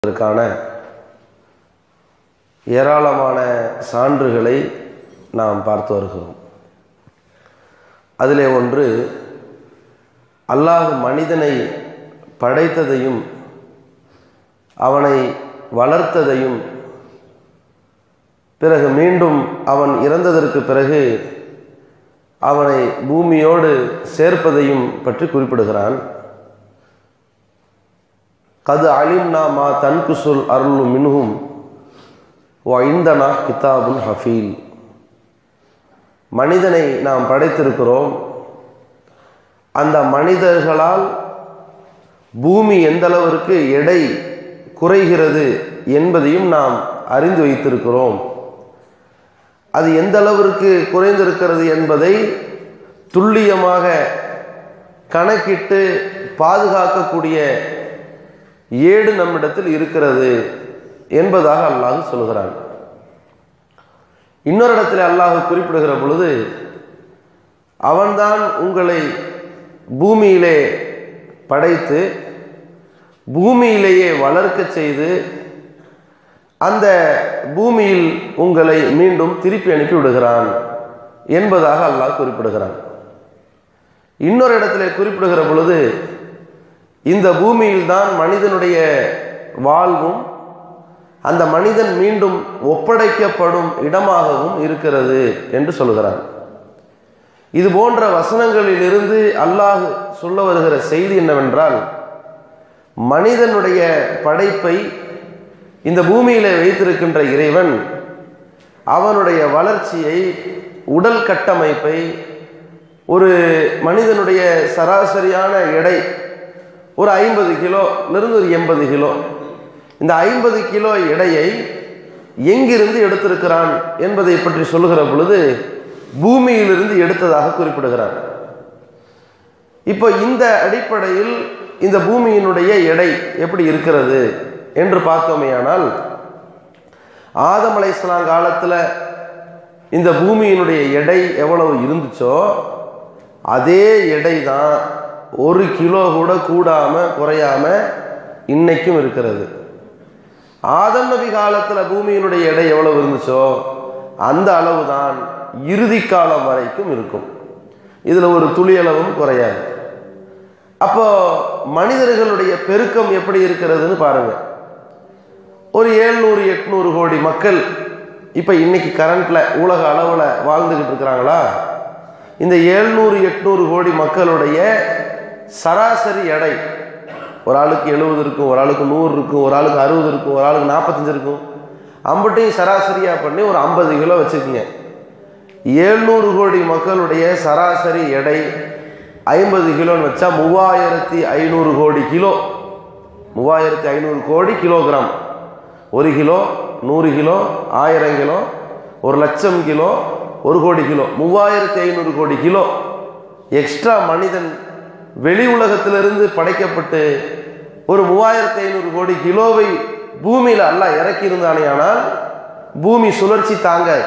இதற்கான ஏராளமான சான்றுகளை நாம் பார்த்து வருகிறோம் அதிலே ஒன்று அல்லாஹ் மனிதனை படைத்ததையும் அவனை வளர்த்ததையும் பிறகு மீண்டும் அவன் இறந்ததற்கு பிறகு அவனை பூமியோடு சேர்ப்பதையும் பற்றி குறிப்பிடுகிறான் கது அலிம்னா மா தன்குசுல் அருள் மின்ஹும் ஐந்தனா கிதாபுல் ஹஃபீல் மனிதனை நாம் படைத்திருக்கிறோம் அந்த மனிதர்களால் பூமி எந்த அளவிற்கு எடை குறைகிறது என்பதையும் நாம் அறிந்து வைத்திருக்கிறோம் அது எந்த அளவிற்கு குறைந்திருக்கிறது என்பதை துல்லியமாக கணக்கிட்டு பாதுகாக்கக்கூடிய ஏடு நம்மிடத்தில் இருக்கிறது என்பதாக அல்லாஹ் சொல்கிறான் இன்னொரு இடத்துல அல்லாஹ் குறிப்பிடுகிற பொழுது அவன்தான் உங்களை பூமியிலே படைத்து பூமியிலேயே வளர்க்க செய்து அந்த பூமியில் உங்களை மீண்டும் திருப்பி அனுப்பி விடுகிறான் என்பதாக அல்லாஹ் குறிப்பிடுகிறான் இன்னொரு இடத்துல குறிப்பிடுகிற பொழுது இந்த பூமியில்தான் மனிதனுடைய வாழ்வும் அந்த மனிதன் மீண்டும் ஒப்படைக்கப்படும் இடமாகவும் இருக்கிறது என்று சொல்கிறான் இது போன்ற வசனங்களிலிருந்து அல்லாஹ் சொல்ல வருகிற செய்தி என்னவென்றால் மனிதனுடைய படைப்பை இந்த பூமியில வைத்திருக்கின்ற இறைவன் அவனுடைய வளர்ச்சியை உடல் கட்டமைப்பை ஒரு மனிதனுடைய சராசரியான எடை ஒரு ஐம்பது கிலோலிருந்து ஒரு எண்பது கிலோ இந்த ஐம்பது கிலோ எடையை எங்கிருந்து எடுத்திருக்கிறான் என்பதை பற்றி சொல்லுகிற பொழுது பூமியிலிருந்து எடுத்ததாக குறிப்பிடுகிறான் இப்போ இந்த அடிப்படையில் இந்த பூமியினுடைய எடை எப்படி இருக்கிறது என்று பார்த்தோமேயானால் ஆதம் அலைஸ்லாம் காலத்தில் இந்த பூமியினுடைய எடை எவ்வளவு இருந்துச்சோ அதே எடை தான் ஒரு கிலோ கூட கூடாம குறையாம இன்னைக்கும் இருக்கிறது ஆதம் நபி காலத்தில் பூமியினுடைய எடை எவ்வளவு இருந்துச்சோ அந்த அளவு தான் இறுதி காலம் வரைக்கும் இருக்கும் இதில் ஒரு துளியளவும் குறையாது அப்போ மனிதர்களுடைய பெருக்கம் எப்படி இருக்கிறதுன்னு பாருங்க ஒரு ஏழ்நூறு எட்நூறு கோடி மக்கள் இப்போ இன்னைக்கு கரண்ட்ல உலக அளவில் வாழ்ந்துகிட்டு இருக்கிறாங்களா இந்த ஏழ்நூறு எட்நூறு கோடி மக்களுடைய சராசரி எடை ஒரு ஆளுக்கு எழுபது இருக்கும் ஒரு ஆளுக்கு நூறு இருக்கும் ஒரு ஆளுக்கு அறுபது இருக்கும் ஒரு ஆளுக்கு நாற்பத்தஞ்சு இருக்கும் அம்பட்டையும் சராசரியாக பண்ணி ஒரு ஐம்பது கிலோ வச்சுக்கோங்க ஏழ்நூறு கோடி மக்களுடைய சராசரி எடை ஐம்பது கிலோன்னு வச்சா மூவாயிரத்தி ஐநூறு கோடி கிலோ மூவாயிரத்தி ஐநூறு கோடி கிலோகிராம் ஒரு கிலோ நூறு கிலோ ஆயிரம் கிலோ ஒரு லட்சம் கிலோ ஒரு கோடி கிலோ மூவாயிரத்தி ஐநூறு கோடி கிலோ எக்ஸ்ட்ரா மனிதன் வெளி உலகத்திலிருந்து படைக்கப்பட்டு ஒரு மூவாயிரத்தி ஐநூறு கோடி கிலோவை பூமியில் அல்ல இறக்கி இருந்தானே ஆனால் பூமி சுழற்சி தாங்காது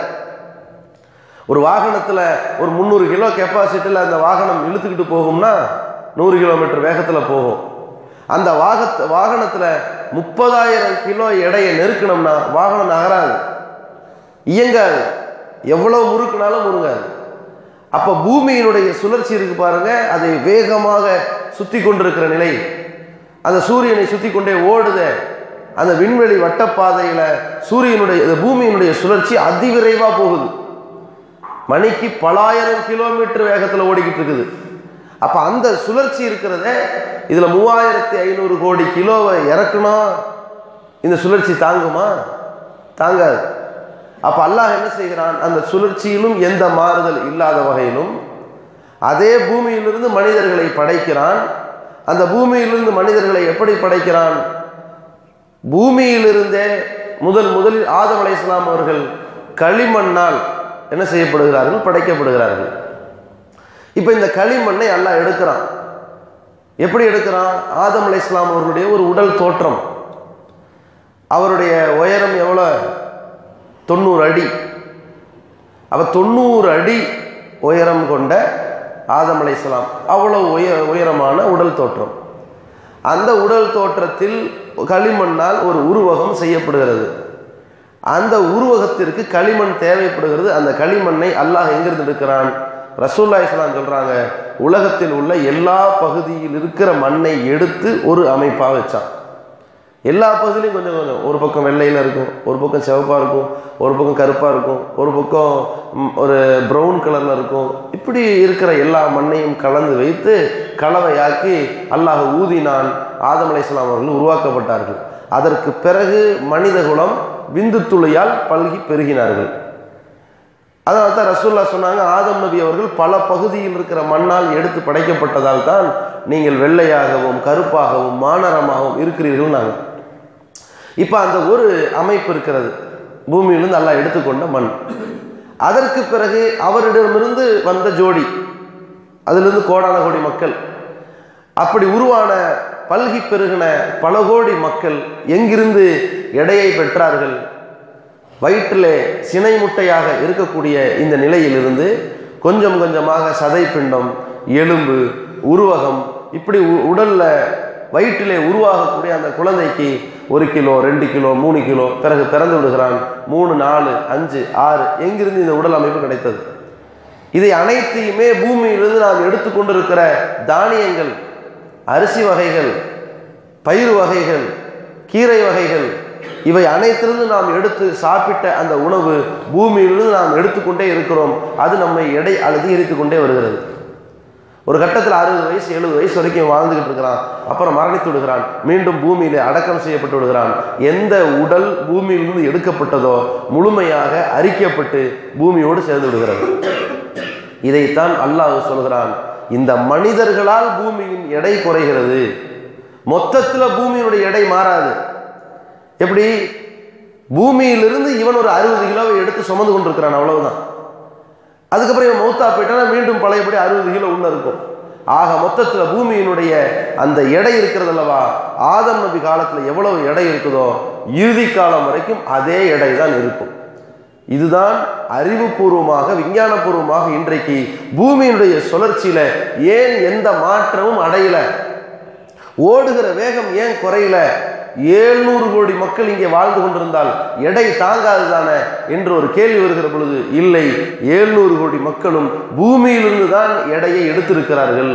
ஒரு வாகனத்தில் ஒரு முந்நூறு கிலோ கெப்பாசிட்டியில் அந்த வாகனம் இழுத்துக்கிட்டு போகும்னா நூறு கிலோமீட்டர் வேகத்தில் போகும் அந்த வாகத்த வாகனத்தில் முப்பதாயிரம் கிலோ எடையை நெருக்கணும்னா வாகனம் நகராது இயங்காது எவ்வளோ முறுக்குனாலும் முருங்காது அப்போ பூமியினுடைய சுழற்சி இருக்கு பாருங்க அதை வேகமாக சுத்தி கொண்டிருக்கிற நிலை அந்த சூரியனை சுத்தி கொண்டே ஓடுத அந்த விண்வெளி வட்டப்பாதையில சூரியனுடைய பூமியினுடைய சுழற்சி அதிவிரைவா போகுது மணிக்கு பலாயிரம் கிலோமீட்டர் வேகத்தில் ஓடிக்கிட்டு இருக்குது அப்போ அந்த சுழற்சி இருக்கிறத இதில் மூவாயிரத்தி ஐநூறு கோடி கிலோவை இறக்கணும் இந்த சுழற்சி தாங்குமா தாங்காது அப்போ அல்லாஹ் என்ன செய்கிறான் அந்த சுழற்சியிலும் எந்த மாறுதல் இல்லாத வகையிலும் அதே பூமியிலிருந்து மனிதர்களை படைக்கிறான் அந்த பூமியிலிருந்து மனிதர்களை எப்படி படைக்கிறான் பூமியிலிருந்தே முதல் முதலில் ஆதம் அலை இஸ்லாம் அவர்கள் களிமண்ணால் என்ன செய்யப்படுகிறார்கள் படைக்கப்படுகிறார்கள் இப்போ இந்த களிமண்ணை எல்லாம் எடுக்கிறான் எப்படி எடுக்கிறான் ஆதம் அலை இஸ்லாம் அவர்களுடைய ஒரு உடல் தோற்றம் அவருடைய உயரம் எவ்வளோ தொண்ணூறு அடி அவ தொண்ணூறு அடி உயரம் கொண்ட ஆதம் அலைஹிஸ்ஸலாம் அவ்வளவு உய உயரமான உடல் தோற்றம் அந்த உடல் தோற்றத்தில் களிமண்ணால் ஒரு உருவகம் செய்யப்படுகிறது அந்த உருவகத்திற்கு களிமண் தேவைப்படுகிறது அந்த களிமண்ணை அல்லாஹ் எங்கிருந்து எடுக்கிறான் ரசூல்லா இஸ்லாம் சொல்றாங்க உலகத்தில் உள்ள எல்லா பகுதியில் இருக்கிற மண்ணை எடுத்து ஒரு அமைப்பா வச்சான் எல்லா பகுதியிலையும் கொஞ்சம் கொஞ்சம் ஒரு பக்கம் வெள்ளையில் இருக்கும் ஒரு பக்கம் சிவப்பாக இருக்கும் ஒரு பக்கம் கருப்பாக இருக்கும் ஒரு பக்கம் ம், ஒரு ப்ரௌன் கலரில் இருக்கும் இப்படி இருக்கிற எல்லா மண்ணையும் கலந்து வைத்து கலவையாக்கி அல்லாஹ் ஊதினான் ஆதம் அலைஹிஸ்ஸலாம் அவர்கள் உருவாக்கப்பட்டார்கள் அதற்கு பிறகு மனித குலம் விந்து துளியால் பல்கி பெருகினார்கள் அதனால தான் ரசூல்லா சொன்னாங்க ஆதம் நபி அவர்கள் பல பகுதியில் இருக்கிற மண்ணால் எடுத்து படைக்கப்பட்டதால் தான் நீங்கள் வெள்ளையாகவும் கருப்பாகவும் மானரமாகவும் இருக்கிறீர்கள் நாங்கள் இப்போ அந்த ஒரு அமைப்பு இருக்கிறது பூமியிலிருந்து அல்லாஹ் எடுத்துக்கொண்ட மண் அதற்கு பிறகு அவரிடமிருந்து வந்த ஜோடி அதிலிருந்து கோடான கோடி மக்கள் அப்படி உருவான பல்கி பெருகின பல கோடி மக்கள் எங்கிருந்து எடையை பெற்றார்கள் வயிற்றிலே சினை முட்டையாக இருக்கக்கூடிய இந்த நிலையிலிருந்து கொஞ்சம் கொஞ்சமாக சதை பிண்டம் எலும்பு உருவகம் இப்படி உ- உடல்ல வயிற்றிலே உருவாகக்கூடிய அந்த குழந்தைக்கு ஒரு கிலோ ரெண்டு கிலோ மூணு கிலோ பிறகு பிறந்து விடுகிறான் மூணு நாலு அஞ்சு ஆறு எங்கிருந்து இந்த உடல் அமைப்பு கிடைத்தது இதை அனைத்தையுமே பூமியிலிருந்து நாம் எடுத்துக்கொண்டிருக்கிற தானியங்கள் அரிசி வகைகள் பயிர் வகைகள் கீரை வகைகள் இவை அனைத்திலிருந்து நாம் எடுத்து சாப்பிட்ட அந்த உணவு பூமியிலிருந்து நாம் எடுத்துக்கொண்டே இருக்கிறோம் அது நம்மை எடை அதிகரித்து கொண்டே வருகிறது ஒரு கட்டத்தில் அறுபது வயசு எழுபது வயசு வரைக்கும் வாழ்ந்துகிட்டு இருக்கிறான் அப்புறம் மரணித்து விடுகிறான் மீண்டும் பூமியிலே அடக்கம் செய்யப்பட்டு விடுகிறான் எந்த உடல் பூமியிலிருந்து எடுக்கப்பட்டதோ முழுமையாக அரிக்கப்பட்டு பூமியோடு சேர்ந்து விடுகிறது இதைத்தான் அல்லாஹ் சொல்கிறான் இந்த மனிதர்களால் பூமியின் எடை குறைகிறது மொத்தத்தில் பூமியினுடைய எடை மாறாது எப்படி பூமியிலிருந்து இவன் ஒரு அறுபது கிலோவை எடுத்து சுமந்து கொண்டிருக்கிறான் அவ்வளவுதான் அதுக்கப்புறம் இவன் மௌத்தா போயிட்டானா மீண்டும் பழையபடி அறுபது கிலோ உள்ள இருக்கும் ஆக மொத்தத்தில் பூமியினுடைய அந்த எடை இருக்கிறது அல்லவா ஆதம் நபி காலத்தில் எவ்வளவு எடை இருக்குதோ இறுதி காலம் வரைக்கும் அதே எடை தான் இருக்கும் இதுதான் அறிவுபூர்வமாக விஞ்ஞானபூர்வமாக இன்றைக்கு பூமியினுடைய சுழற்சியில ஏன் எந்த மாற்றமும் அடையல ஓடுகிற வேகம் ஏன் குறையல ஏழ்நூறு கோடி மக்கள் இங்கே வாழ்ந்து கொண்டிருந்தால் எடை தாங்காது தானே என்று ஒரு கேள்வி வருகிற பொழுது இல்லை ஏழ்நூறு கோடி மக்களும் பூமியிலிருந்து தான் எடையை எடுத்திருக்கிறார்கள்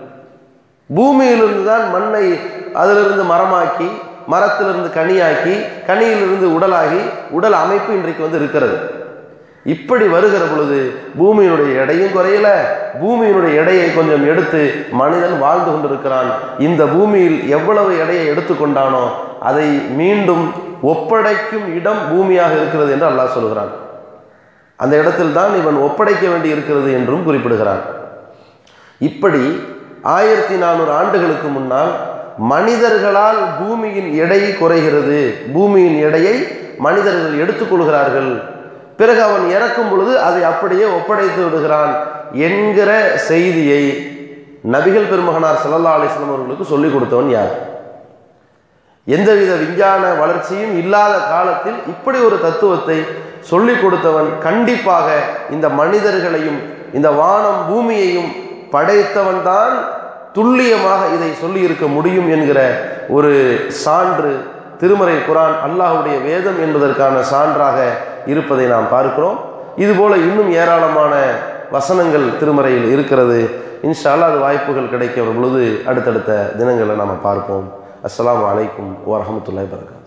பூமியிலிருந்து தான் மண்ணை அதிலிருந்து மரமாக்கி மரத்திலிருந்து கனியாக்கி கனியிலிருந்து உடலாகி உடல் அமைப்பு இன்றைக்கு வந்து இருக்கிறது இப்படி வருகிற பொழுது பூமியினுடைய எடையும் குறையல பூமியினுடைய எடையை கொஞ்சம் எடுத்து மனிதன் வாழ்ந்து கொண்டிருக்கிறான் இந்த பூமியில் எவ்வளவு எடையை எடுத்துக்கொண்டானோ அதை மீண்டும் ஒப்படைக்கும் இடம் பூமியாக இருக்கிறது என்று அல்லாஹ் சொல்கிறான் அந்த இடத்தில் தான் இவன் ஒப்படைக்க வேண்டி இருக்கிறது என்றும் குறிப்பிடுகிறான் இப்படி ஆயிரத்தி நானூறு ஆண்டுகளுக்கு முன்னால் மனிதர்களால் பூமியின் எடை குறைகிறது பூமியின் எடையை மனிதர்கள் எடுத்துக்கொள்கிறார்கள் பிறகு அவன் இறக்கும் பொழுது அதை அப்படியே ஒப்படைத்து விடுகிறான் என்கிற செய்தியை நபிகள் பெருமகனார் ஸல்லல்லாஹு அலைஹி வஸல்லம் அவர்களுக்கு சொல்லிக் கொடுத்தவன் யார் எந்தவித விஞ்ஞான வளர்ச்சியும் இல்லாத காலத்தில் இப்படி ஒரு தத்துவத்தை சொல்லிக் கொடுத்தவன் கண்டிப்பாக இந்த மனிதர்களையும் இந்த வானம் பூமியையும் படைத்தவன் தான் துல்லியமாக இதை சொல்லி இருக்க முடியும் என்கிற ஒரு சான்று திருமறை குரான் அல்லாஹ்வுடைய வேதம் என்பதற்கான சான்றாக இருப்பதை நாம் பார்க்கிறோம் இதுபோல இன்னும் ஏராளமான வசனங்கள் திருமறையில் இருக்கிறது இன்ஷா அல்லாஹ் அது வாய்ப்புகள் கிடைக்கிற பொழுது அடுத்தடுத்த தினங்களை நாம் பார்ப்போம் அஸ்ஸலாமு அலைக்கும் வரஹ்மத்துல்லாஹி வரகாத்துஹு